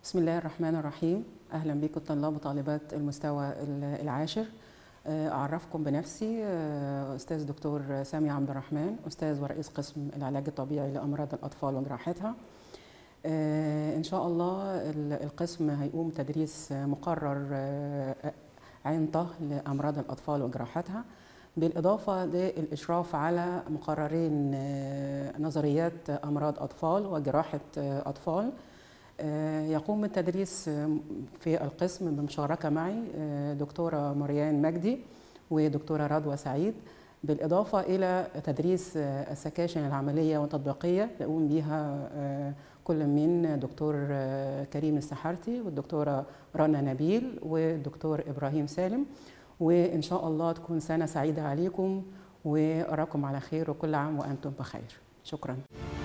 بسم الله الرحمن الرحيم أهلا بكم طلاب وطالبات المستوى العاشر أعرفكم بنفسي أستاذ دكتور سامي عبد الرحمن أستاذ ورئيس قسم العلاج الطبيعي لأمراض الأطفال وجراحتها إن شاء الله القسم هيقوم تدريس مقرر عين طه لأمراض الأطفال وجراحتها بالإضافة للإشراف على مقررين نظريات أمراض أطفال وجراحة أطفال يقوم بالتدريس في القسم بمشاركة معي دكتورة مريان مجدي ودكتورة رضوى سعيد بالإضافة إلى تدريس السكاشن العملية والتطبيقية يقوم بها كل من دكتور كريم السحارتي والدكتورة رنا نبيل والدكتور إبراهيم سالم وإن شاء الله تكون سنة سعيدة عليكم وأراكم على خير وكل عام وأنتم بخير شكراً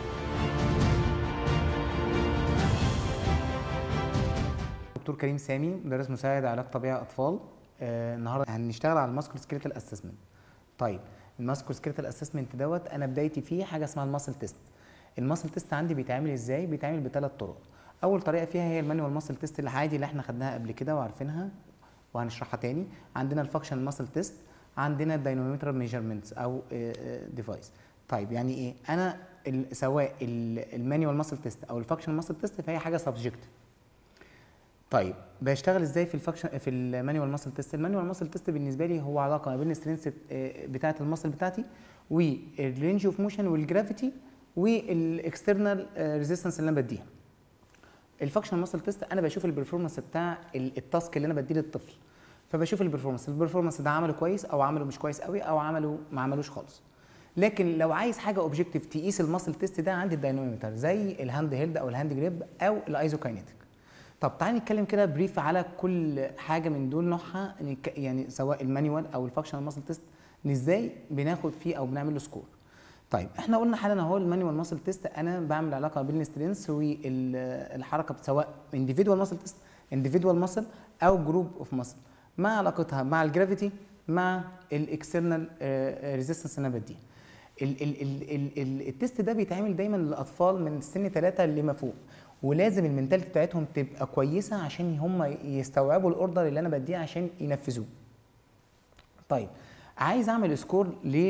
دكتور كريم سامي مدرس مساعد علاج طبيعي اطفال آه النهارده هنشتغل على الماسكول سكيلتال اسسمنت طيب الماسكول سكيلتال اسسمنت دوت انا بدايتي فيه حاجه اسمها الماسل تيست الماسل تيست عندي بيتعمل ازاي بيتعمل بثلاث طرق اول طريقه فيها هي المانيوال ماسل تيست العادي اللي احنا خدناها قبل كده وعارفينها وهنشرحها تاني عندنا الفانكشن ماسل تيست عندنا الدايناميتر ميجرمنتس او ديفايس طيب يعني ايه انا سواء المانيوال ماسل تيست او الفانكشن ماسل تيست فهي حاجه سبجكتيف طيب بشتغل ازاي في الفاكشن في المانيوال ماسل تيست المانيوال ماسل تيست بالنسبه لي هو علاقه ما بين السترينث بتاعه الماسل بتاعتي والرينج اوف موشن والجرافيتي والاكسترنال ريزيستنس اللي انا بديها الفاكشن ماسل تيست انا بشوف البرفورمانس بتاع التاسك اللي انا بديه للطفل فبشوف البرفورمانس البرفورمانس ده عمله كويس او عمله مش كويس قوي او عمله ما عملوش خالص لكن لو عايز حاجه اوبجكتيف تقيس الماسل تيست ده عندي الدايناميتر زي الهاند هيلد او الهاند جريب او الايزوكاينيتيك طب تعالى نتكلم كده بريف على كل حاجه من دول نوعها يعني سواء المانيوال او الفانكشنال ماسل تيست ازاي بناخد فيه او بنعمل له سكور طيب احنا قلنا حالا اهو المانيوال ماسل تيست انا بعمل علاقه بين السترينث والحركه سواء انديفيدوال ماسل تيست انديفيدوال ماسل او جروب اوف ماسل ما علاقتها مع الجرافيتي مع الاكسترنال ريزيستنس اللي انا بديها التيست ده بيتعمل دايما للاطفال من سن 3 لما فوق ولازم المنتاليتي بتاعتهم تبقى كويسه عشان هم يستوعبوا الاوردر اللي انا بديه عشان ينفذوه. طيب عايز اعمل سكور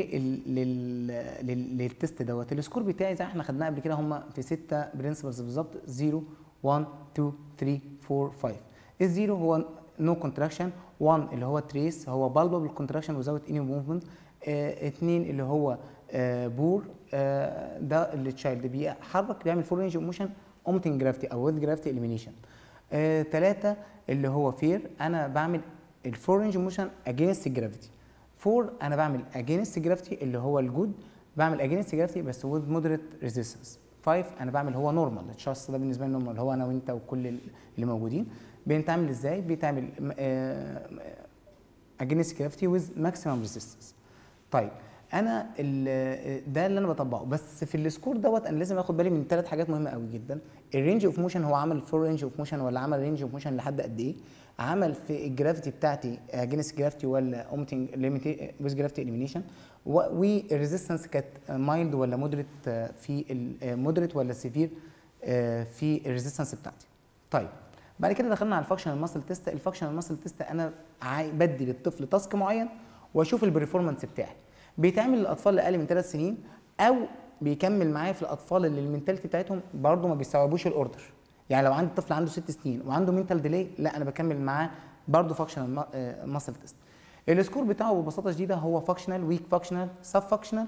للتست دوت السكور بتاعي زي احنا خدناه قبل كده هم في ستة برنسبلز بالظبط 0 1 2 3 4 5 الزيرو هو نو كونتراكشن 1 اللي هو تريس هو بالبل كونتراكشن وزاوت اني موفمنت 2 اللي هو آه بور آه ده اللي تشايلد بيحرك بيعمل فول رينج موشن اومتنج جرافتي او ويز جرافتي اليمينيشن ثلاثة اللي هو فير انا بعمل الفور رينج موشن اجينست جرافيتي فور انا بعمل اجينست جرافيتي اللي هو الجود بعمل اجينست جرافيتي بس وذ مودريت ريزيستنس 5 انا بعمل هو نورمال الشخص ده بالنسبه لي نورمال هو انا وانت وكل اللي موجودين بنتعمل ازاي بيتعمل اجينست جرافيتي وذ ماكسيمم ريزيستنس طيب انا ده اللي انا بطبقه بس في السكور دوت انا لازم اخد بالي من ثلاث حاجات مهمه قوي جدا الرينج اوف موشن هو عمل فور رينج اوف موشن ولا عمل رينج اوف موشن لحد قد ايه عمل في الجرافيتي بتاعتي اجينست جرافيتي ولا اومتنج ويز جرافيتي اليمينيشن والريزيستنس كانت مايلد ولا مودريت في مودريت ولا سيفير في الريزيستنس بتاعتي طيب بعد كده دخلنا على الفانكشنال ماسل تيست الفانكشنال ماسل تيست انا بدي للطفل تاسك معين واشوف البرفورمانس بتاعي بيتعمل للاطفال اللي اقل من ثلاث سنين او بيكمل معايا في الاطفال اللي المنتاليتي بتاعتهم برضه ما بيستوعبوش الاوردر يعني لو عندي طفل عنده ست سنين وعنده منتال ديلي لا انا بكمل معاه برضه فانكشنال ماسل تيست السكور بتاعه ببساطه شديده هو فانكشنال ويك فانكشنال سب فانكشنال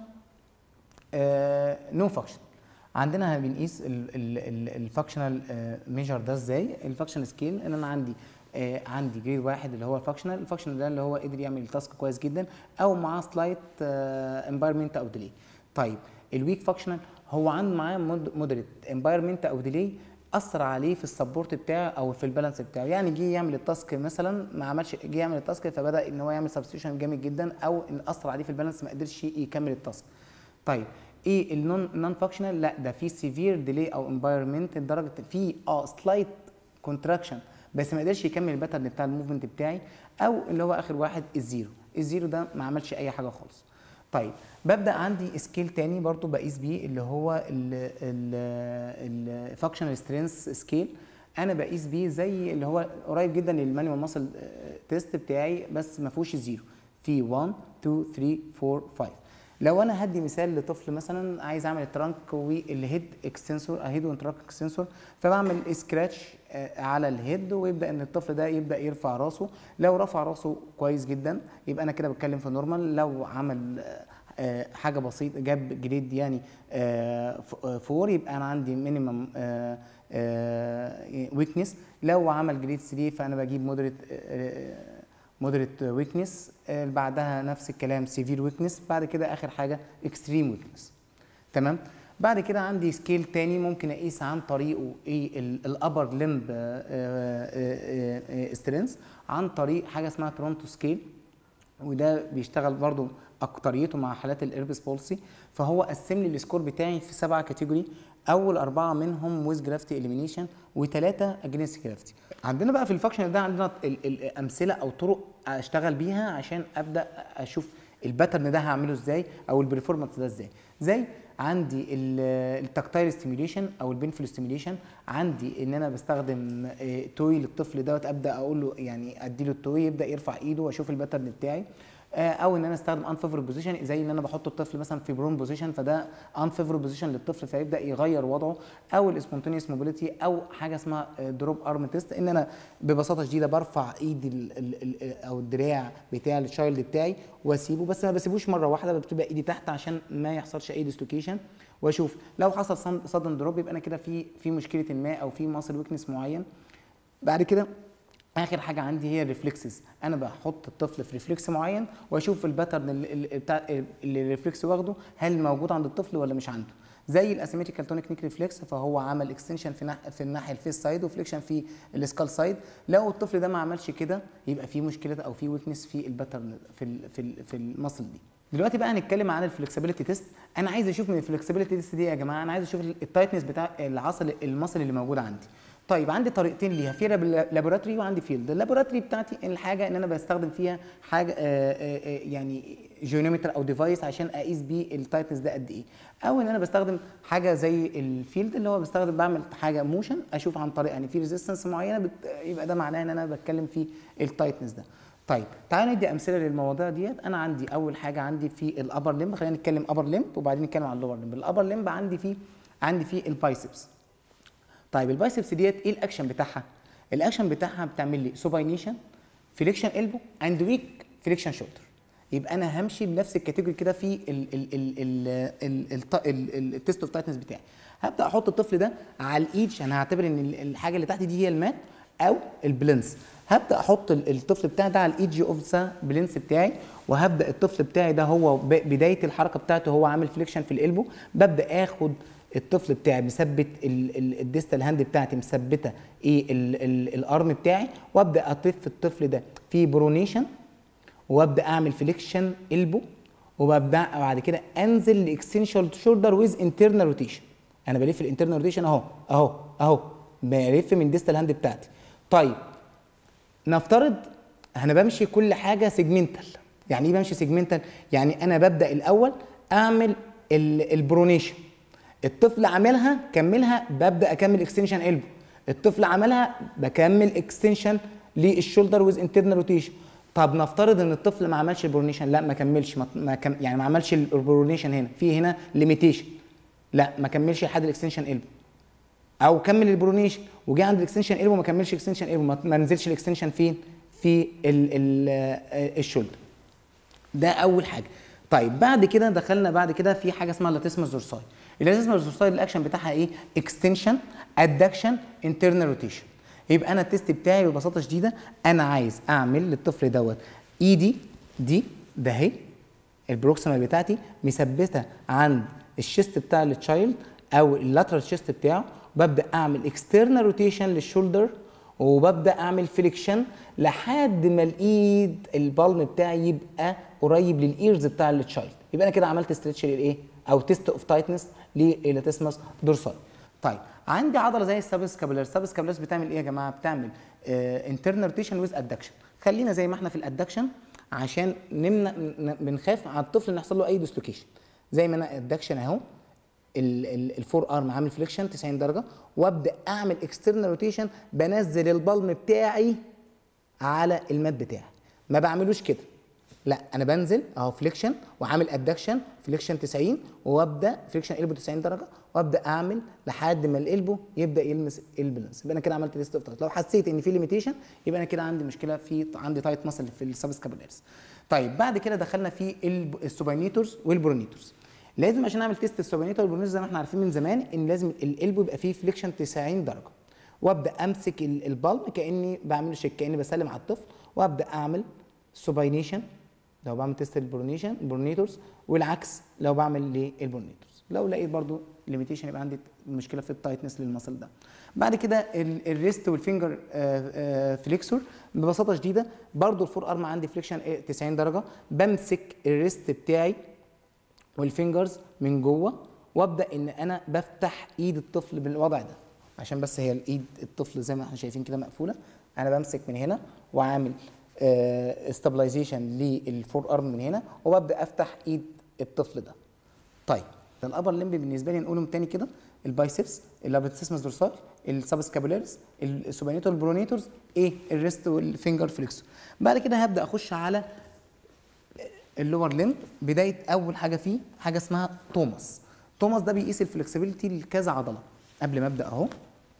نو فانكشنال عندنا بنقيس الفانكشنال ميجر ده ازاي الفانكشنال سكيل ان انا عندي آه عندي جريد واحد اللي هو الفانكشنال الفانكشنال ده اللي هو قدر يعمل التاسك كويس جدا او معاه سلايت انفايرمنت او ديلي طيب الويك فانكشنال هو عنده معاه مودريت انفايرمنت او ديلي اثر عليه في السبورت بتاعه او في البالانس بتاعه يعني جه يعمل التاسك مثلا ما عملش جه يعمل التاسك فبدا ان هو يعمل سبستيوشن جامد جدا او ان اثر عليه في البالانس ما قدرش يكمل التاسك طيب ايه النون نون فانكشنال لا ده في سيفير ديلي او انفايرمنت لدرجه في اه سلايت كونتراكشن بس ما قدرش يكمل الباترن بتاع الموفمنت بتاعي او اللي هو اخر واحد الزيرو الزيرو ده ما عملش اي حاجه خالص طيب ببدا عندي سكيل تاني برضو بقيس بيه اللي هو الفانكشنال سترينث سكيل انا بقيس بيه زي اللي هو قريب جدا للمانيوال ماسل تيست بتاعي بس ما فيهوش زيرو في 1 2 3 4 5 لو انا هدي مثال لطفل مثلا عايز اعمل الترانك والهيد اكستنسور هيد وترانك اكستنسور فبعمل سكراتش على الهيد ويبدا ان الطفل ده يبدا يرفع راسه لو رفع راسه كويس جدا يبقى انا كده بتكلم في نورمال لو عمل آه، حاجه بسيطه جاب جريد يعني آه، ف- آه، فور يبقى انا عندي مينيمم ويكنس لو عمل جريد 3 فانا بجيب مودريت مودريت ويكنس بعدها نفس الكلام سيفير ويكنس بعد كده اخر حاجه اكستريم ويكنس تمام بعد كده عندي سكيل تاني ممكن اقيس عن طريقه ايه الابر لمب سترينث عن طريق حاجه اسمها تورونتو سكيل وده بيشتغل برضو اكتريته مع حالات الاربس بولسي فهو قسم لي السكور بتاعي في سبعه كاتيجوري اول اربعه منهم ويز جرافتي اليمينيشن وثلاثه اجينست جرافتي عندنا بقى في الفانكشن ده عندنا ال- الامثله او طرق اشتغل بيها عشان ابدا اشوف الباترن ده هعمله ازاي او البرفورمانس ده ازاي زي عندي التكتايل ستيميوليشن او البينفول ستيميوليشن عندي ان انا بستخدم آه، توي للطفل دوت ابدا اقول له يعني ادي له التوي يبدا يرفع ايده واشوف الباترن بتاعي آه، او ان انا استخدم انفيفور بوزيشن زي ان انا بحط الطفل مثلا في برون بوزيشن فده انفيفور بوزيشن للطفل فيبدا يغير وضعه او السبونتينيوس موبيليتي او حاجه اسمها دروب ارم تيست ان انا ببساطه شديده برفع ايدي ال ال ال او الدراع بتاع التشايلد بتاعي واسيبه بس ما بسيبوش مره واحده بتبقى ايدي تحت عشان ما يحصلش اي ديسلوكيشن واشوف لو حصل صدن دروب يبقى انا كده في في مشكله ما او في ماسل ويكنس معين بعد كده اخر حاجه عندي هي الريفلكسز انا بحط الطفل في ريفلكس معين واشوف الباترن اللي, اللي بتاع اللي الريفلكس واخده هل موجود عند الطفل ولا مش عنده زي الاسيمتريكال تونيك نيك ريفلكس فهو عمل اكستنشن في ناح في الناحيه الفيس سايد وفليكشن في السكال سايد لو الطفل ده ما عملش كده يبقى في مشكله او في ويكنس في الباترن في ال في ال في المصل دي دلوقتي بقى هنتكلم عن الفلكسبيليتي تيست انا عايز اشوف من الفلكسبيليتي تيست دي يا جماعه انا عايز اشوف التايتنس بتاع العصل المصل اللي موجود عندي طيب عندي طريقتين ليها في لابوراتوري وعندي فيلد اللابوراتوري بتاعتي الحاجه ان انا بستخدم فيها حاجه آآ آآ يعني جيونومتر او ديفايس عشان اقيس بيه التايتنس ده قد ايه او ان انا بستخدم حاجه زي الفيلد اللي هو بستخدم بعمل حاجه موشن اشوف عن طريق يعني في ريزيستنس معينه بت... يبقى ده معناه ان انا بتكلم في التايتنس ده طيب تعالوا ندي امثله للمواضيع ديت انا عندي اول حاجه عندي في الابر لمب خلينا نتكلم ابر لمب وبعدين نتكلم عن اللور لمب الابر لمب عندي فيه عندي فيه البايسبس طيب البايسبس ديت ايه الاكشن بتاعها الاكشن بتاعها بتعمل لي سوباينيشن فليكشن البو اند ويك فليكشن شولدر يبقى انا همشي بنفس الكاتيجوري كده في التيست اوف تايتنس بتاعي هبدا احط الطفل ده على الايد انا هعتبر ان الحاجه اللي تحت دي هي المات او البلنس هبدا احط الطفل بتاعي ده على الايدج اوف ذا بلنس بتاعي وهبدا الطفل بتاعي ده هو بدايه الحركه بتاعته هو عامل فليكشن في القلبه ببدا اخد الطفل بتاعي مثبت الديستال هاند بتاعتي مثبته ايه الارم بتاعي وابدا اطف الطفل ده في برونيشن وابدا اعمل فليكشن البو وببدا بعد كده انزل لاكستنشن شولدر ويز انترنال روتيشن انا بلف الانترنال روتيشن اهو اهو اهو بلف من ديستال هاند بتاعتي طيب نفترض انا بمشي كل حاجه سيجمنتال يعني ايه بمشي سيجمنتال يعني انا ببدا الاول اعمل البرونيشن الطفل عاملها كملها ببدا اكمل اكستنشن البو الطفل عملها بكمل اكستنشن للشولدر ويز انترنال روتيشن طب نفترض ان الطفل ما عملش البرونيشن لا ما كملش ما ما كم يعني ما عملش البرونيشن هنا في هنا ليميتيشن لا ما كملش لحد الاكستنشن البو او كمل البرونيشن وجه عند الاكستنشن البو ما كملش اكستنشن البو ما نزلش الاكستنشن فين في ال ال الشولدر ده اول حاجه طيب بعد كده دخلنا بعد كده في حاجه اسمها لاتيسمس دورساي اللاتيسمس دورساي الاكشن بتاعها ايه اكستنشن ادكشن انترنال روتيشن يبقى انا التيست بتاعي ببساطه شديده انا عايز اعمل للطفل دوت ايدي دي ده اهي البروكسيمال بتاعتي مثبته عند الشيست بتاع التشايلد او اللاترال شيست بتاعه ببدا اعمل اكسترنال روتيشن للشولدر وببدا اعمل فليكشن لحد ما الايد البالم بتاعي يبقى قريب للايرز بتاع التشايلد يبقى انا كده عملت ستريتش للايه او تيست اوف تايتنس للاتسمس دورسال طيب عندي عضله زي السابسكابولار السابسكابولار بتعمل ايه يا جماعه بتعمل انترنال روتيشن ويز ادكشن خلينا زي ما احنا في الادكشن عشان نمنع بنخاف على الطفل ان يحصل له اي ديسلوكيشن زي ما انا ادكشن اهو ال- ال- الفور ارم عامل فليكشن 90 درجه وابدا اعمل اكسترنال روتيشن بنزل البالم بتاعي على المات بتاعي ما بعملوش كده لا انا بنزل اهو فليكشن وعامل ادكشن فليكشن 90 وابدا فليكشن البو 90 درجه وابدا اعمل لحد ما الالبو يبدا يلمس البلانس يبقى انا كده عملت ليست اوف تايت لو حسيت ان في ليميتيشن يبقى انا كده عندي مشكله في عندي تايت ماسل في السبسكابولاريس طيب بعد كده دخلنا في الب- السوباينيتورز والبرونيتورز لازم عشان اعمل تيست السوباينيتور والبرونيتور زي ما احنا عارفين من زمان ان لازم الالبو يبقى فيه فليكشن 90 درجه وابدا امسك ال- البالم كاني بعمل شيك كاني بسلم على الطفل وابدا اعمل سوباينيشن لو بعمل تيست البرونيشن البرونيتورز والعكس لو بعمل للبرونيتورز لو لقيت برضو ليميتيشن يبقى عندي مشكله في التايتنس للمصل ده بعد كده ال- الريست والفينجر آه، آه، فليكسور ببساطه شديده برضو الفور ارم عندي فليكشن 90 درجه بمسك الريست بتاعي والفينجرز من جوه وابدا ان انا بفتح ايد الطفل بالوضع ده عشان بس هي الايد الطفل زي ما احنا شايفين كده مقفوله انا بمسك من هنا وعامل استابلايزيشن للفور ارم من هنا وببدا افتح ايد الطفل ده طيب ده الابر لمب بالنسبه لي نقولهم تاني كده البايسبس اللابتسمس دورسال السبسكابولاريس السوبانيتور البرونيتورز ايه الريست والفينجر فليكسور بعد كده هبدا اخش على اللور ليمب بدايه اول حاجه فيه حاجه اسمها توماس توماس ده بيقيس الفلكسبيليتي لكذا عضله قبل ما ابدا اهو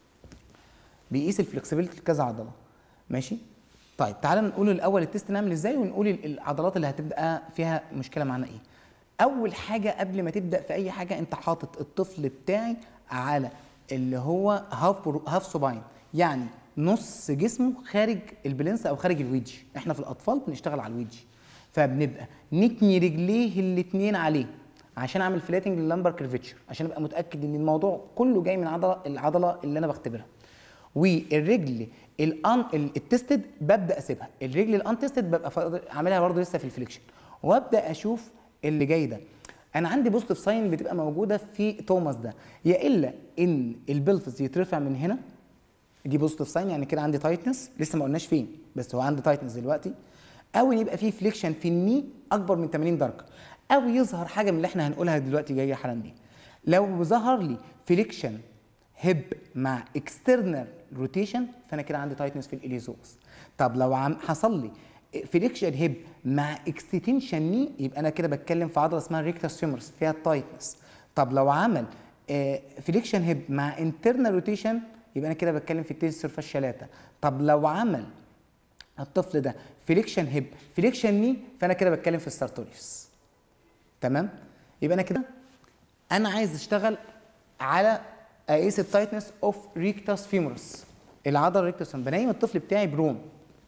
بيقيس الفلكسبيليتي لكذا عضله ماشي طيب تعالى نقول الاول التست نعمل ازاي ونقول ال- العضلات اللي هتبقى فيها مشكله معانا ايه اول حاجه قبل ما تبدا في اي حاجه انت حاطط الطفل بتاعي على اللي هو هاف برو- هاف سوباين يعني نص جسمه خارج البلنس او خارج الويدج احنا في الاطفال بنشتغل على الويدج فبنبقى نتني رجليه الاثنين عليه عشان اعمل فلاتنج لللمبر كيرفتشر عشان ابقى متاكد ان الموضوع كله جاي من عضله العضله اللي انا بختبرها والرجل الان التستد ببدا اسيبها الرجل الان تستد ببقى فاضل- عاملها برضه لسه في الفليكشن وابدا اشوف اللي جاي ده انا عندي بوزيتيف ساين بتبقى موجوده في توماس ده يا الا ان البلفس يترفع من هنا دي بوزيتيف ساين يعني كده عندي تايتنس لسه ما قلناش فين بس هو عندي تايتنس دلوقتي او ان يبقى فيه فليكشن في الني اكبر من 80 درجه او يظهر حاجه من اللي احنا هنقولها دلوقتي جايه حالا دي لو ظهر لي فليكشن هيب مع اكسترنال روتيشن فانا كده عندي تايتنس في الاليزوس طب لو عم حصل لي فليكشن هيب مع اكستنشن ني يبقى انا كده بتكلم في عضله اسمها ريكتاس فيمورس فيها التايتنس طب لو عمل فليكشن هيب مع انترنال روتيشن يبقى انا كده بتكلم في التيسر فالشلاته طب لو عمل الطفل ده فليكشن هيب فليكشن ني فانا كده بتكلم في السارتوريوس تمام يبقى انا كده انا عايز اشتغل على اقيس التايتنس اوف ريكتاس فيمورس العضله ريكتاس بنيم الطفل بتاعي بروم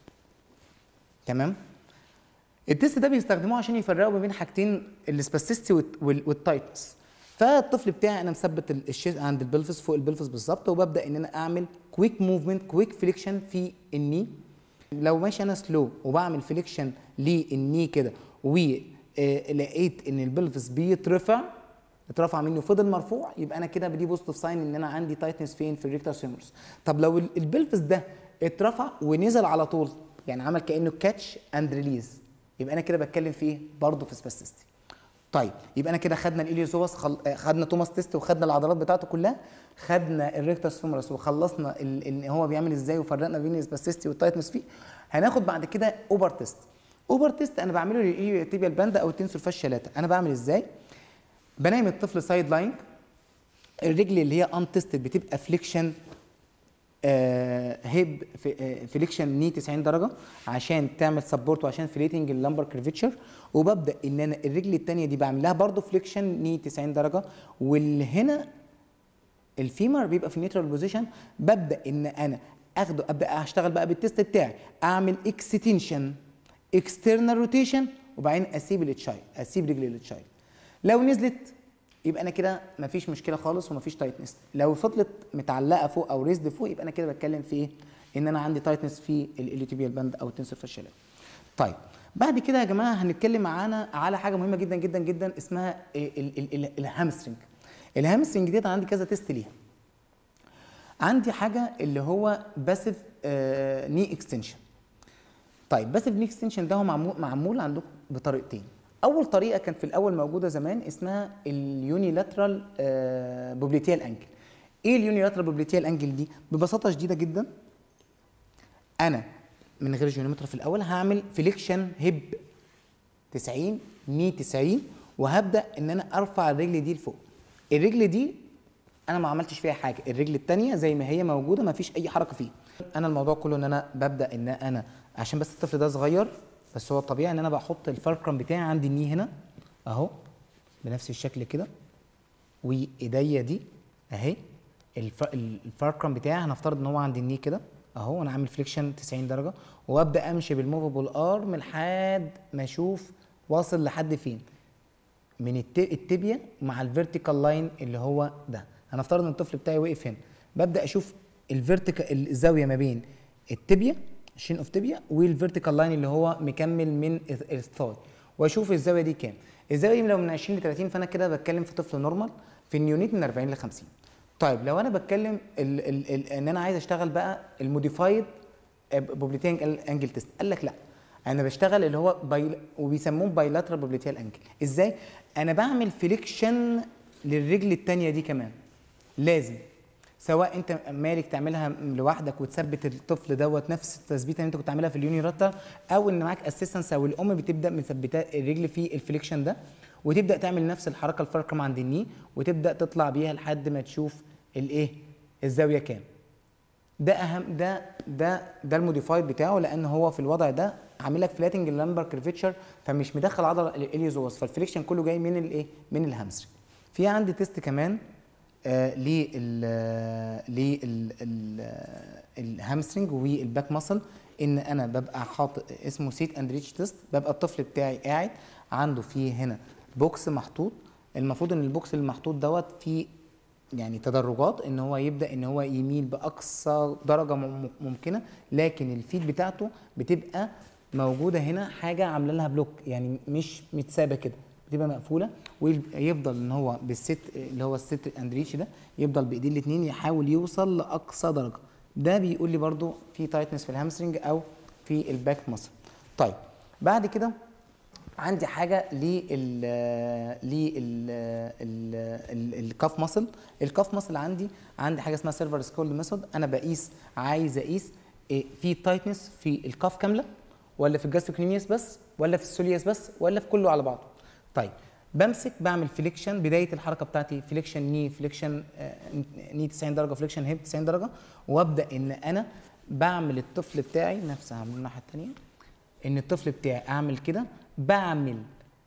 تمام التست ده بيستخدموه عشان يفرقوا ما بين حاجتين السباستيستي والتايتنس فالطفل بتاعي انا مثبت ال- الشيء عند البلفس فوق البلفس بالظبط وببدا ان انا اعمل كويك موفمنت كويك فليكشن في الني لو ماشي انا سلو وبعمل فليكشن للني كده ولقيت ان البلفس بيترفع اترفع منه وفضل مرفوع يبقى انا كده بدي بوزيتيف ساين ان انا عندي تايتنس فين في الريكتال سيمورس طب لو ال- البلفس ده اترفع ونزل على طول يعني عمل كانه كاتش اند ريليز يبقى انا كده بتكلم في ايه برضه في سباستيستي طيب يبقى انا كده خدنا الاليوزوس خل... آه، خدنا توماس تيست وخدنا العضلات بتاعته كلها خدنا الريكتاس فيمورس وخلصنا ال... ان هو بيعمل ازاي وفرقنا بين السباستيستي والتايتنس فيه هناخد بعد كده اوبر تيست اوبر تيست انا بعمله للتيبيال باند او التنسور فاشيالاتا انا بعمل ازاي بنام الطفل سايد لاين الرجل اللي هي ان تيستد بتبقى فليكشن آه هيب فليكشن ني 90 درجه عشان تعمل سبورت وعشان فليتنج اللمبر كيرفتشر وببدا ان انا الرجل الثانيه دي بعمل لها برضه فليكشن ني 90 درجه واللي هنا الفيمر بيبقى في نيوترال بوزيشن ببدا ان انا اخده ابدا اشتغل بقى بالتست بتاعي اعمل اكستنشن اكسترنال روتيشن وبعدين اسيب التشايلد اسيب رجل التشايلد لو نزلت يبقى انا كده مفيش مشكله خالص ومفيش تايتنس لو فضلت متعلقه فوق او ريزد فوق يبقى انا كده بتكلم في ايه ان انا عندي تايتنس في الاليوتيبيال باند او التنسور فاشيلات طيب بعد كده يا جماعه هنتكلم معانا على حاجه مهمه جدا جدا جدا اسمها ال- ال- ال- الهامسترنج الهامسترنج ديت عندي كذا تيست ليها عندي حاجه اللي هو باسيف ني اكستنشن طيب باسيف ني اكستنشن ده هو معمول معمول عندكم بطريقتين اول طريقه كان في الاول موجوده زمان اسمها اليونيلاترال بوبليتيال انجل ايه اليونيلاترال بوبليتيال انجل دي ببساطه شديده جدا انا من غير جيومتر في الاول هعمل فليكشن هيب 90 ني 90 وهبدا ان انا ارفع الرجل دي لفوق الرجل دي انا ما عملتش فيها حاجه الرجل الثانيه زي ما هي موجوده ما فيش اي حركه فيها انا الموضوع كله ان انا ببدا ان انا عشان بس الطفل ده صغير بس هو الطبيعي ان انا بحط الفركرم بتاعي عند الني هنا اهو بنفس الشكل كده وايديا دي اهي الف... الفركرم بتاعي هنفترض ان هو عند الني كده اهو انا عامل فليكشن 90 درجه وابدا امشي بالموفبل ارم لحد ما اشوف واصل لحد فين من الت... التبيا مع الفيرتيكال لاين اللي هو ده هنفترض ان الطفل بتاعي وقف هنا ببدا اشوف الفيرتيكال الزاويه ما بين التبيا الشين اوف تبيا والفيرتيكال لاين اللي هو مكمل من الثاي واشوف الزاويه دي كام الزاويه دي لو من 20 ل 30 فانا كده بتكلم في طفل نورمال في النيونيت من 40 ل 50 طيب لو انا بتكلم ال ال ال ان انا عايز اشتغل بقى الموديفايد بوبليتيان انجل تيست قال لك لا انا بشتغل اللي هو باي وبيسموه بايلاترال بوبليتيال انجل ازاي انا بعمل فليكشن للرجل الثانيه دي كمان لازم سواء انت مالك تعملها لوحدك وتثبت الطفل دوت نفس التثبيته اللي انت كنت عاملها في اليونيراتر او ان معاك اسيستنس او الام بتبدا مثبته الرجل في الفليكشن ده وتبدا تعمل نفس الحركه الفركم عند الني وتبدا تطلع بيها لحد ما تشوف الايه الزاويه كام ده اهم ده ده ده الموديفايد بتاعه لان هو في الوضع ده عامل لك فلاتنج اللامبر كرفيتشر فمش مدخل عضله الاليوزوس فالفليكشن كله جاي من الايه من الهامسترنج في عندي تيست كمان آه لل لل الهامسترنج والباك ماسل ان انا ببقى حاطط اسمه سيت اند ريتش تيست ببقى الطفل بتاعي قاعد عنده فيه هنا بوكس محطوط المفروض ان البوكس المحطوط دوت فيه يعني تدرجات ان هو يبدا ان هو يميل باقصى درجه ممكنه لكن الفيد بتاعته بتبقى موجوده هنا حاجه عامله لها بلوك يعني مش متسابه كده بتبقى مقفوله ويفضل ان هو بالست اللي هو الست اند ريتش ده يفضل بايديه الاثنين يحاول يوصل لاقصى درجه ده بيقول لي برده في تايتنس في الهامسترنج او في الباك ماسل طيب بعد كده عندي حاجه لل لل الكاف ماسل الكاف ماسل عندي عندي حاجه اسمها سيرفر سكول ميثود انا بقيس عايز اقيس في تايتنس في الكاف كامله ولا في الجاستروكنيميوس بس ولا في السوليوس بس ولا في كله على بعضه طيب بمسك بعمل فليكشن بدايه الحركه بتاعتي فليكشن ني فليكشن ني 90 درجه فليكشن هيب 90 درجه وابدا ان انا بعمل الطفل بتاعي نفس هعمل الناحيه الثانيه ان الطفل بتاعي اعمل كده بعمل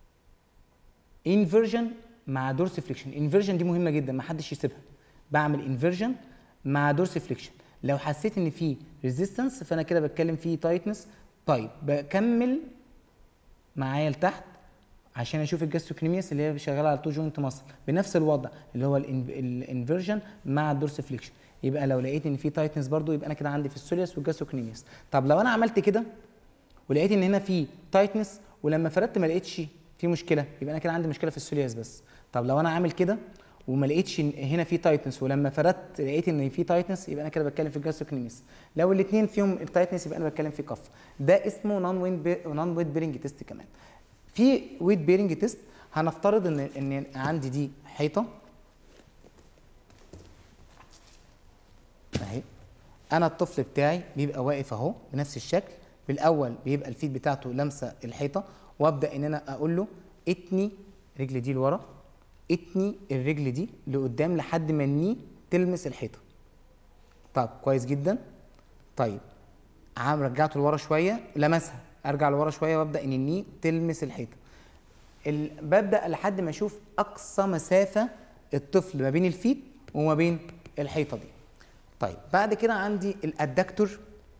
انفرجن مع دورس فليكشن انفرجن دي مهمه جدا ما حدش يسيبها بعمل انفرجن مع دورس فليكشن لو حسيت ان في ريزيستنس فانا كده بتكلم فيه تايتنس طيب بكمل معايا لتحت عشان اشوف الجاستروكنيميوس اللي هي شغاله على تو جوينت ماسل بنفس الوضع اللي هو الانفرجن مع الدورس فليكشن يبقى لو لقيت ان في تايتنس برضو يبقى انا كده عندي في السوليوس والجاستروكنيميوس طب لو انا عملت كده ولقيت ان هنا في تايتنس ولما فردت ما لقيتش في مشكله يبقى انا كده عندي مشكله في السوليوس بس طب لو انا عامل كده وما لقيتش هنا في تايتنس ولما فردت لقيت ان في تايتنس يبقى انا كده بتكلم في الجاستروكنيميس لو الاثنين فيهم التايتنس يبقى انا بتكلم في كف ده اسمه نون وين بي... نون ويت بيرنج تيست كمان في ويت بيرنج تيست هنفترض ان ان عندي دي حيطه اهي انا الطفل بتاعي بيبقى واقف اهو بنفس الشكل بالاول بيبقى الفيد بتاعته لامسه الحيطه وابدا ان انا اقول له اتني رجل دي لورا اتني الرجل دي لقدام لحد ما الني تلمس الحيطه طب كويس جدا طيب عام رجعته لورا شويه لمسها ارجع لورا شويه وابدا ان الني تلمس الحيطه ال... ببدا لحد ما اشوف اقصى مسافه الطفل ما بين الفيت وما بين الحيطه دي طيب بعد كده عندي الادكتور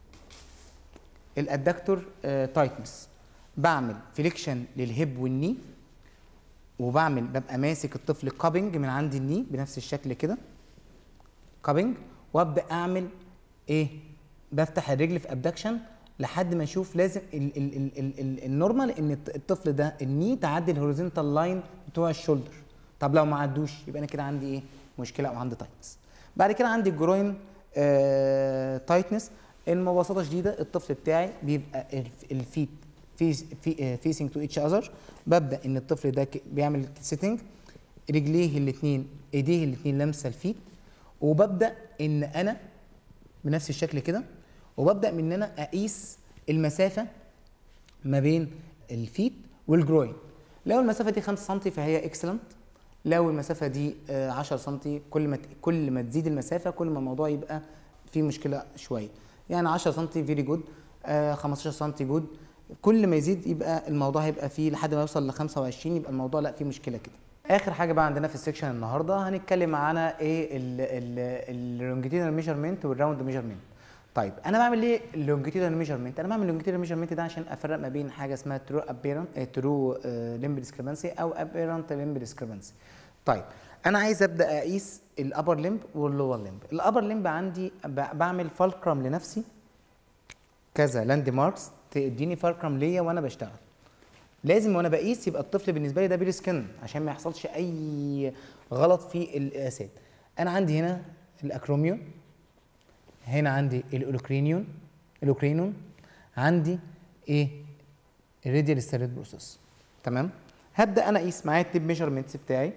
الادكتور آه تايتنس بعمل فليكشن للهيب والني وبعمل ببقى ماسك الطفل كابنج من عند الني بنفس الشكل كده كابنج وابدا اعمل ايه بفتح الرجل في ابدكشن لحد ما اشوف لازم ال ال ال ال ال النورمال ان الطفل ده الني تعدي الهوريزونتال لاين بتوع الشولدر طب لو ما عدوش يبقى انا كده عندي ايه مشكله او عندي تايتنس بعد كده عندي الجروين آه تايتنس ببساطه شديده الطفل بتاعي بيبقى الفيت في في فيسنج تو ايتش اذر ببدا ان الطفل ده ك- بيعمل سيتنج رجليه الاثنين ايديه الاثنين لامسه الفيت وببدا ان انا بنفس الشكل كده وببدا من ان انا اقيس المسافه ما بين الفيت والجروين لو المسافه دي 5 سم فهي اكسلنت لو المسافه دي آه، 10 سم كل ما ت- كل ما تزيد المسافه كل ما الموضوع يبقى فيه مشكله شويه يعني 10 سم فيري جود 15 سم جود كل ما يزيد يبقى الموضوع هيبقى فيه لحد ما يوصل ل 25 يبقى الموضوع لا فيه مشكله كده اخر حاجه بقى عندنا في السكشن النهارده هنتكلم عن ايه اللونجيتيودنال ميجرمنت والراوند ميجرمنت طيب انا بعمل ايه اللونجيتيودنال ميجرمنت انا بعمل اللونجيتيودنال ميجرمنت ده عشان افرق ما بين حاجه اسمها ترو ابيرنت ترو ليمب ديسكريبنسي او ابيرنت ليمب ديسكريبنسي طيب انا عايز ابدا اقيس الابر ليمب واللور ليمب الابر ليمب عندي ب- بعمل فالكرم لنفسي كذا لاند ماركس تديني فالكرم ليا وانا بشتغل لازم وانا بقيس يبقى الطفل بالنسبه لي ده بير سكن عشان ما يحصلش اي غلط في القياسات انا عندي هنا الاكروميون هنا عندي الاولوكرينيون الاوكرينون عندي ايه الراديال ستيريد بروسيس تمام هبدا انا اقيس معايا التيب ميجرمنتس بتاعي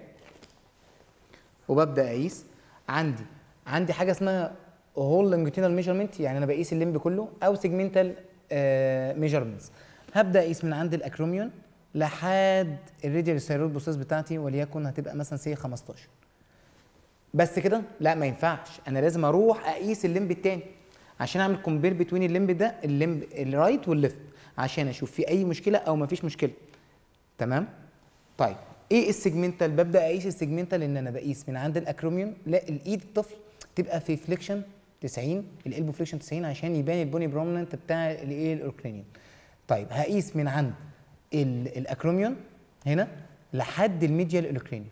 وببدا اقيس عندي عندي حاجه اسمها هول لونجيتيودنال ميجرمنت يعني انا بقيس الليمب كله او سيجمنتال ميجرمنتس هبدا اقيس من عند الاكروميون لحد الراديال ستيريد بروسيس بتاعتي وليكن هتبقى مثلا سي 15 بس كده لا ما ينفعش انا لازم اروح اقيس الليمب التاني عشان اعمل كومبير بتوين الليمب ده الليمب الرايت والليفت عشان اشوف في اي مشكله او ما فيش مشكله تمام طيب ايه السيجمنتال ببدا اقيس السيجمنتال ان انا بقيس من عند الاكروميون لا الايد الطفل تبقى في فليكشن 90 الالبو فليكشن 90 عشان يبان البوني برومننت بتاع الايه الاوركرينيون طيب هقيس من عند ال- الاكروميون هنا لحد الميديال الاوركرينيون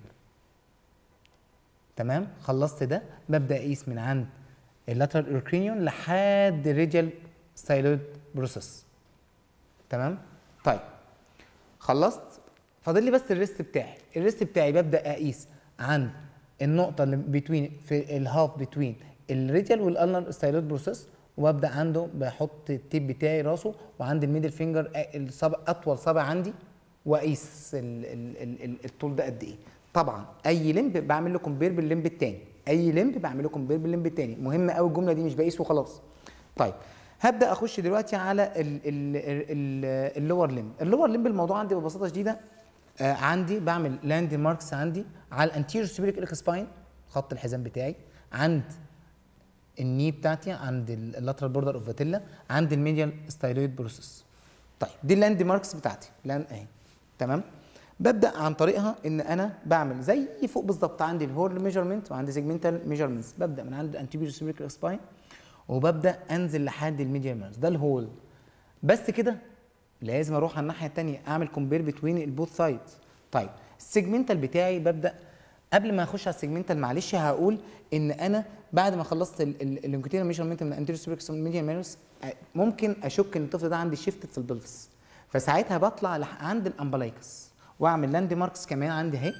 تمام خلصت ده ببدا اقيس من عند اللاترال اوركرينيون لحد الريديال ستايلويد بروسيس تمام طيب خلصت فاضل لي بس الريست بتاعي الريست بتاعي ببدا اقيس عند النقطه اللي بتوين في الهاف بتوين الريديال والالنر ستايلويد بروسيس وابدا عنده بحط التيب بتاعي راسه وعند الميدل فينجر الصبع اطول صبع عندي واقيس ال- ال- ال- ال- الطول ده قد ايه طبعا اي لمب بعمل له كومبير باللمب التاني اي لمب بعمل له كومبير باللمب التاني مهم قوي الجمله دي مش بقيس وخلاص طيب هبدا اخش دلوقتي على ال- ال- ال- اللور لمب اللور لمب الموضوع عندي ببساطه شديده آه عندي بعمل لاند ماركس عندي على الانتيريور سوبيريك الك سباين خط الحزام بتاعي عند الني بتاعتي عند اللاترال بوردر اوف فاتيلا عند الميديال ستايلويد بروسيس طيب دي اللاند ماركس بتاعتي لاند اهي تمام ببدا عن طريقها ان انا بعمل زي فوق بالظبط عندي الهورن ميجرمنت وعندي سيجمنتال ميجرمنتس ببدا من عند الانتيريور سوبيريك سباين وببدا انزل لحد الميديال ماركس ده الهول بس كده لازم اروح على الناحيه الثانيه اعمل كومبير بتوين البوث سايدز طيب السيجمنتال بتاعي ببدا قبل ما اخش على السيجمنتال معلش هقول ان انا بعد ما خلصت اللونجيتيودنال ميجرمنت من انتيريور سوبيريك ميديال ماركس ممكن اشك ان الطفل ده عندي شيفت في البلفس فساعتها بطلع لح- عند الامبلايكس واعمل لاند ماركس كمان عندي اهي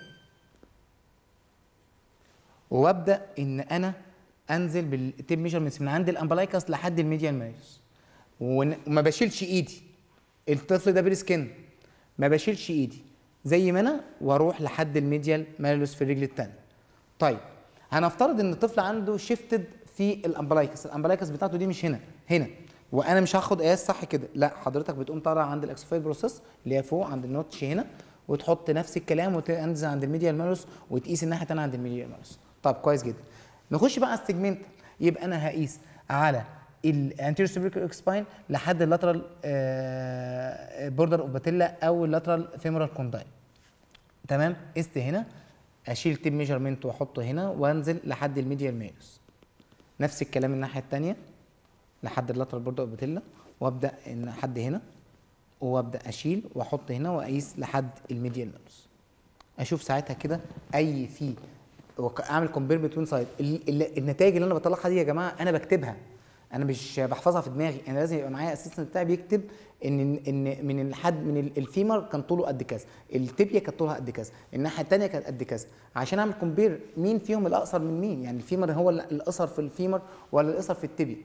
وابدا ان انا انزل بالتيب ميجرمنتس من عند الامبلايكس لحد الميديال ماركس ون- وما بشيلش ايدي الطفل ده بريسكن ما بشيلش ايدي زي ما انا واروح لحد الميديال مالوس في الرجل الثانيه طيب هنفترض ان الطفل عنده شيفتد في الامبلايكس الامبلايكس بتاعته دي مش هنا هنا وانا مش هاخد قياس صح كده لا حضرتك بتقوم طالع عند الاكسوفايد بروسيس اللي هي فوق عند النوتش هنا وتحط نفس الكلام وتنزل عند الميديال مالوس وتقيس الناحيه الثانيه عند الميديال مالوس طب كويس جدا نخش بقى على السيجمنت يبقى انا هقيس على الانتيريور سوبريكال سباين لحد اللاترال بوردر اوف باتيلا او اللاترال فيمورال كونداين تمام قست هنا اشيل تيب ميجرمنت واحطه هنا وانزل لحد الميديال ميوس نفس الكلام الناحيه الثانيه لحد اللاترال بوردر اوف باتيلا وابدا ان لحد هنا وابدا اشيل واحط هنا واقيس لحد الميديال ميوس اشوف ساعتها كده اي في وك- اعمل كومبير بتوين سايد النتائج اللي انا بطلعها دي يا جماعه انا بكتبها انا مش بحفظها في دماغي انا لازم يبقى معايا اسيستنت بتاعي بيكتب ان ان من الحد من ال- الفيمر كان طوله قد كذا التibia كانت طولها قد كذا الناحيه الثانيه كانت قد كذا عشان اعمل كومبير مين فيهم الاقصر من مين يعني الفيمر هو ال- الاقصر في الفيمر ولا الاقصر في التibia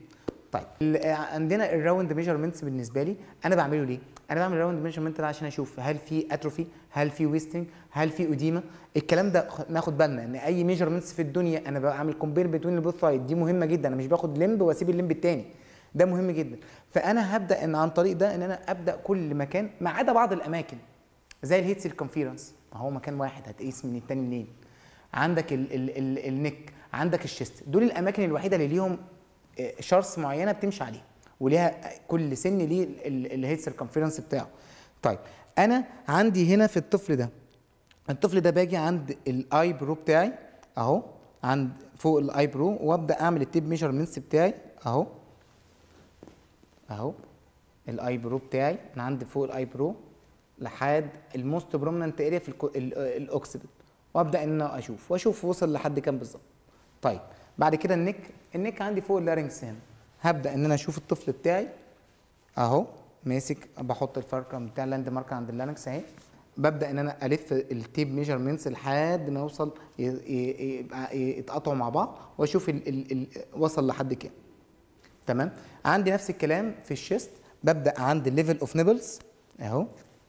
طيب ال- عندنا الراوند ميجرمنتس بالنسبه لي انا بعمله ليه انا بعمل الراوند ميجرمنت ده عشان اشوف هل في اتروفي هل في ويستنج هل في اوديما الكلام ده خ- ناخد بالنا ان اي ميجرمنتس في الدنيا انا بعمل كومبير بين البوث سايد دي مهمه جدا انا مش باخد لمب واسيب اللمب التاني ده مهم جدا فانا هبدا ان عن طريق ده ان انا ابدا كل مكان ما عدا بعض الاماكن زي الهيت سيركمفيرنس ما هو مكان واحد هتقيس من التاني منين عندك ال ال ال النك عندك الشيست دول الاماكن الوحيده اللي ليهم شارس معينه بتمشي عليها وليها كل سن ليه الهيد سيركمفيرنس بتاعه طيب انا عندي هنا في الطفل ده الطفل ده باجي عند الاي برو بتاعي اهو عند فوق الاي برو وابدا اعمل التيب ميجرمنتس بتاعي اهو اهو الاي برو بتاعي انا عندي فوق الاي برو لحد الموست برومننت اريا في الكو- ال- الاوكسيدنت وابدا ان انا اشوف واشوف وصل لحد كام بالظبط طيب بعد كده النك النك عندي فوق اللارنكس هنا هبدا ان انا اشوف الطفل بتاعي اهو ماسك بحط الفرقه بتاع اللاند مارك عند اللارنكس اهي ببدا ان انا الف التيب ميجرمنتس لحد ما يوصل ي- ي- يبقى يتقطعوا مع بعض واشوف ال ال ال وصل لحد كام تمام عندي نفس الكلام في الشيست ببدا عند الليفل اوف نيبلز اهو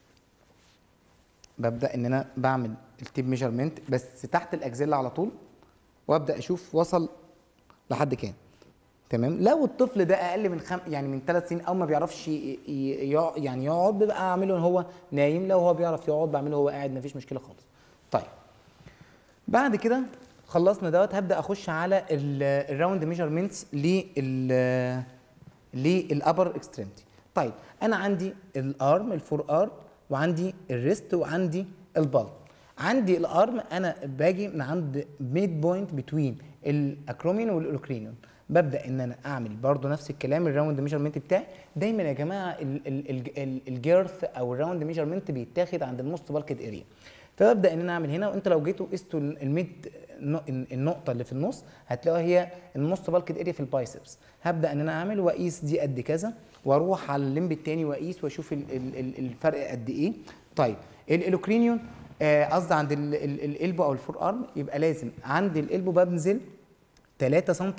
ببدا ان انا بعمل التيب ميجرمنت بس تحت الاكزيلا على طول وابدا اشوف وصل لحد كام تمام لو الطفل ده اقل من خم... يعني من ثلاث سنين او ما بيعرفش ي... ي... يع- يعني يقعد ببقى اعمله هو نايم لو هو بيعرف يقعد بعمله هو قاعد مفيش مشكله خالص طيب بعد كده خلصنا دوت هبدا اخش على الراوند ميجرمنتس لل للابر اكستريمتي طيب انا عندي الارم الفور ارم وعندي الريست وعندي البال عندي الارم انا باجي من عند ميد بوينت بتوين الاكرومين والاوكرينيون ببدا ان انا اعمل برضو نفس الكلام الراوند ميجرمنت بتاعي دايما يا جماعه ال- ال- ال- ال- الجيرث او الراوند ميجرمنت بيتاخد عند الموست بالكد اريا فببدا ان انا اعمل هنا وانت لو جيتوا قستوا الميد النقطه اللي في النص هتلاقوها هي الموست بالكد اريا في البايسبس هبدا ان انا اعمل واقيس دي قد كذا واروح على الليمب التاني واقيس واشوف ال- ال- ال- الفرق قد ايه طيب الالوكرينيون آه، قصدي عند ال- ال- الالبو او الفور ارم يبقى لازم عند الالبو بنزل 3 سم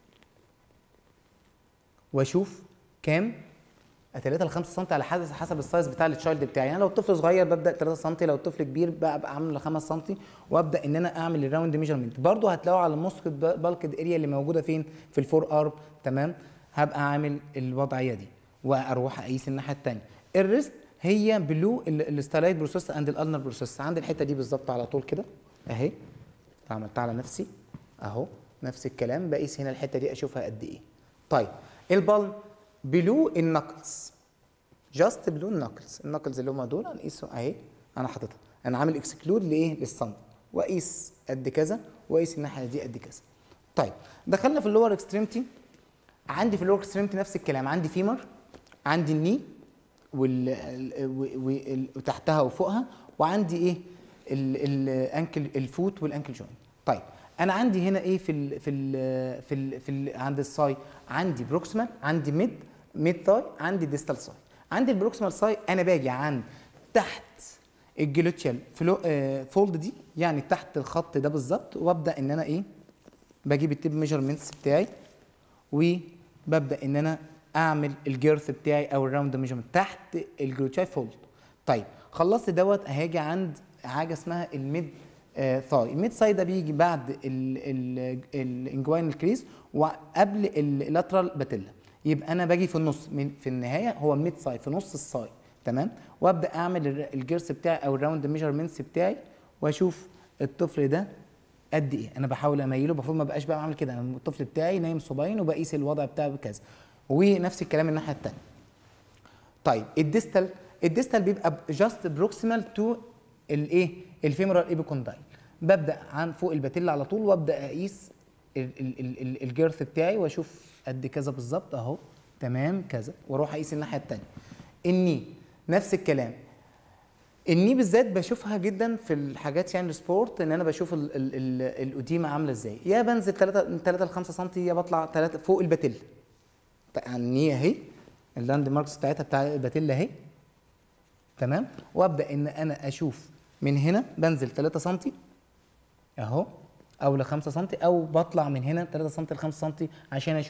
واشوف كام 3 ل 5 سم على حسب حسب السايز بتاع التشايلد بتاعي يعني لو الطفل صغير ببدا 3 سم لو الطفل كبير بقى ابقى عامل 5 سم وابدا ان انا اعمل الراوند ميجرمنت برضو هتلاقوا على الموسك بالكد اريا اللي موجوده فين في الفور ارم تمام هبقى عامل الوضعيه دي واروح اقيس الناحيه الثانيه الريست هي بلو الستالايت بروسيس اند الالنر بروسيس عند الحته دي بالظبط على طول كده اهي عملتها على نفسي اهو نفس الكلام بقيس هنا الحته دي اشوفها قد ايه طيب البالم بلو النكلز جاست بلو النكلز النكلز اللي هم دول هنقيسهم اهي انا حاططها انا عامل اكسكلود لايه للصمت واقيس قد كذا واقيس الناحيه دي قد كذا طيب دخلنا في اللور اكستريمتي عندي في اللور اكستريمتي نفس الكلام عندي فيمر عندي الني وال ال- و- وال- وتحتها وفوقها وعندي ايه الانكل الفوت والانكل جوينت طيب انا عندي هنا ايه في ال في ال في ال في ال عند الساي عندي بروكسيمال عندي ميد ميد ثاي عندي ديستال ساي عندي البروكسيمال ساي انا باجي عند تحت الجلوتشال فلو آه فولد دي يعني تحت الخط ده بالظبط وابدا ان انا ايه بجيب التيب ميجرمنتس بتاعي وببدا ان انا اعمل الجيرث بتاعي او الراوند ميجرمنت تحت الجلوتشاي فولد طيب خلصت دوت هاجي عند حاجه اسمها الميد آه ثاي الميد ثاي ده بيجي بعد الانجوينال كريز وقبل اللاترال باتيلا يبقى انا باجي في النص من في النهايه هو الميد ثاي في نص الثاي تمام وابدا اعمل الر- الجيرث بتاعي او الراوند ميجرمنتس بتاعي واشوف الطفل ده قد ايه انا بحاول اميله المفروض ما بقاش بقى بعمل كده انا الطفل بتاعي نايم صباين وبقيس الوضع بتاعه بكذا ونفس الكلام الناحيه الثانيه طيب الديستال الديستال بيبقى جاست بروكسيمال تو الايه الفيمورال ايبيكوندايل ببدا عن فوق الباتيلا على طول وابدا اقيس ال- ال- ال- ال- الجيرث بتاعي واشوف قد كذا بالظبط اهو تمام كذا واروح اقيس الناحيه الثانيه الني نفس الكلام الني بالذات بشوفها جدا في الحاجات يعني السبورت ان انا بشوف ال ال ال القديمه عامله ازاي يا بنزل 3 من 3 ل 5 سم يا بطلع 3 فوق الباتيلا يعني النيه اهي اللاند ماركس بتاعتها بتاع الباتيلا اهي تمام وابدا ان انا اشوف من هنا بنزل 3 سم اهو او ل 5 سم او بطلع من هنا 3 سم ل 5 سم عشان اشوف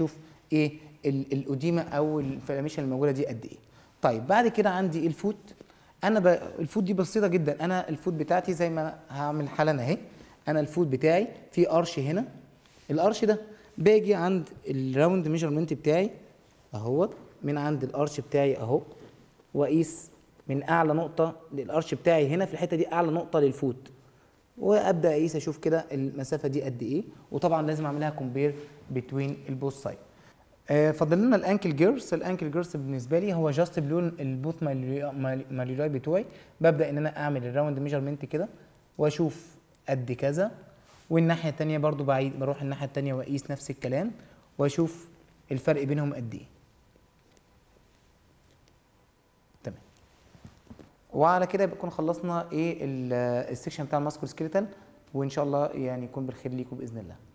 ايه ال- الاديمه او الانفلاميشن الموجوده دي قد ايه طيب بعد كده عندي الفوت انا ب... الفوت دي بسيطه جدا انا الفوت بتاعتي زي ما أنا هعمل حالا اهي انا الفوت بتاعي في ارش هنا الارش ده باجي عند الراوند ميجرمنت بتاعي اهوت من عند الارش بتاعي اهو واقيس من اعلى نقطه للارش بتاعي هنا في الحته دي اعلى نقطه للفوت وابدا اقيس اشوف كده المسافه دي قد ايه وطبعا لازم اعملها كومبير بتوين البوث سايد آه، فاضل لنا الانكل جيرس الانكل جيرس بالنسبه لي هو جاست بلون البوث ماليولاي بتوعي ببدا ان انا اعمل الراوند ميجرمنت كده واشوف قد كذا والناحيه الثانيه برضو بعيد بروح الناحيه الثانيه واقيس نفس الكلام واشوف الفرق بينهم قد ايه تمام وعلى كده بنكون خلصنا ايه ال- السكشن بتاع الماسكول سكيلتال وان شاء الله يعني يكون بالخير ليكم باذن الله